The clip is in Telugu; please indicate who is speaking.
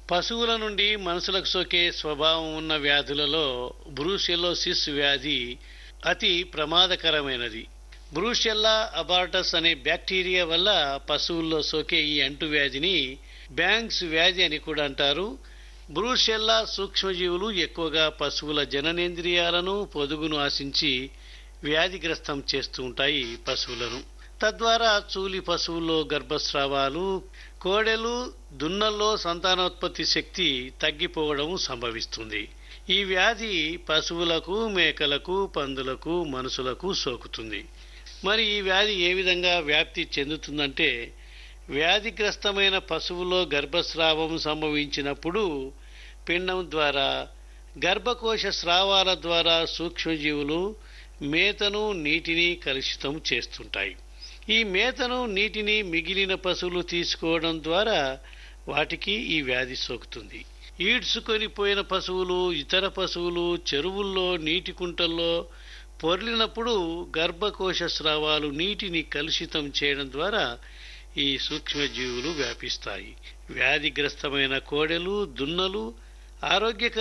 Speaker 1: పశువుల నుండి మనుషులకు సోకే స్వభావం ఉన్న వ్యాధులలో బ్రూసెల్లోసిస్ వ్యాధి అతి ప్రమాదకరమైనది బ్రూషెల్లా అబార్టస్ అనే బ్యాక్టీరియా వల్ల పశువుల్లో సోకే ఈ అంటువ్యాధిని బ్యాంక్స్ వ్యాధి అని కూడా అంటారు బ్రూషెల్లా సూక్ష్మజీవులు ఎక్కువగా పశువుల జననేంద్రియాలను పొదుగును ఆశించి వ్యాధిగ్రస్తం చేస్తూ ఉంటాయి పశువులను తద్వారా చూలి పశువుల్లో గర్భస్రావాలు కోడెలు దున్నల్లో సంతానోత్పత్తి శక్తి తగ్గిపోవడం సంభవిస్తుంది ఈ వ్యాధి పశువులకు మేకలకు పందులకు మనుషులకు సోకుతుంది మరి ఈ వ్యాధి ఏ విధంగా వ్యాప్తి చెందుతుందంటే వ్యాధిగ్రస్తమైన పశువులో గర్భస్రావం సంభవించినప్పుడు పిండం ద్వారా గర్భకోశ స్రావాల ద్వారా సూక్ష్మజీవులు మేతను నీటిని కలుషితం చేస్తుంటాయి ఈ మేతను నీటిని మిగిలిన పశువులు తీసుకోవడం ద్వారా వాటికి ఈ వ్యాధి సోకుతుంది ఈడ్చుకొని పోయిన పశువులు ఇతర పశువులు చెరువుల్లో నీటి కుంటల్లో పొర్లినప్పుడు గర్భకోశ స్రావాలు నీటిని కలుషితం చేయడం ద్వారా ఈ సూక్ష్మజీవులు వ్యాపిస్తాయి వ్యాధిగ్రస్తమైన కోడెలు దున్నలు ఆరోగ్యకర